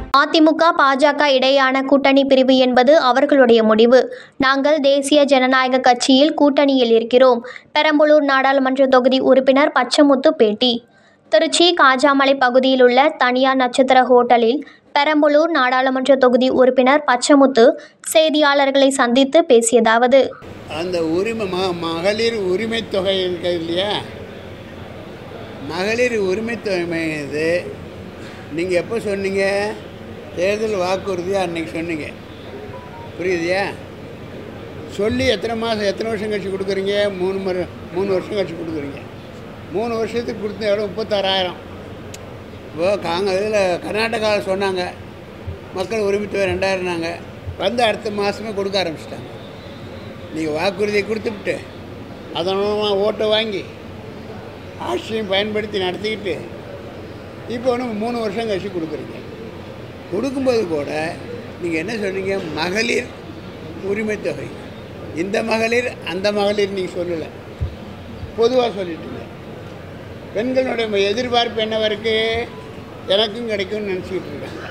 அதிமுக பாஜக இடையேயான கூட்டணி பிரிவு என்பது அவர்களுடைய முடிவு நாங்கள் தேசிய ஜனநாயக கட்சியில் கூட்டணியில் இருக்கிறோம் பெரம்பலூர் நாடாளுமன்ற தொகுதி உறுப்பினர் பச்சமுத்து பேட்டி திருச்சி காஜாமலை பகுதியில் உள்ள தனியார் நட்சத்திர ஹோட்டலில் பெரம்பலூர் நாடாளுமன்ற தொகுதி உறுப்பினர் பச்சமுத்து செய்தியாளர்களை சந்தித்து பேசியதாவது அந்த உரிமை ம மகளிர் உரிமை தொகை இருக்குது இல்லையா மகளிர் உரிமை தொகை இது நீங்கள் எப்போ சொன்னீங்க தேர்தல் வாக்குறுதி அன்னைக்கு சொன்னீங்க புரியுதுயா சொல்லி எத்தனை மாதம் எத்தனை வருஷம் கழிச்சு கொடுக்குறீங்க மூணு மர மூணு வருஷம் கழிச்சு கொடுக்குறீங்க மூணு வருஷத்துக்கு கொடுத்த எவ்வளோ முப்பத்தாறாயிரம் இப்போ காங்க இதில் கர்நாடகாவில் சொன்னாங்க மக்கள் உரிமை தொகை ரெண்டாயிரம்னாங்க வந்து அடுத்த மாதமே கொடுக்க ஆரம்பிச்சிட்டாங்க நீங்கள் வாக்குறுதியை கொடுத்துவிட்டு அதனால் ஓட்டை வாங்கி ஆட்சியும் பயன்படுத்தி நடத்திக்கிட்டு இப்போ ஒன்று மூணு வருஷம் கழிச்சு கொடுக்குறீங்க கொடுக்கும்போது கூட நீங்கள் என்ன சொன்னீங்க மகளிர் உரிமை தொகை இந்த மகளிர் அந்த மகளிர் நீங்கள் சொல்லலை பொதுவாக சொல்லிட்டீங்க பெண்களுடைய எதிர்பார்ப்பு என்னவா இருக்கு எனக்கும் கிடைக்கும்னு நினச்சிக்கிட்டு இருக்காங்க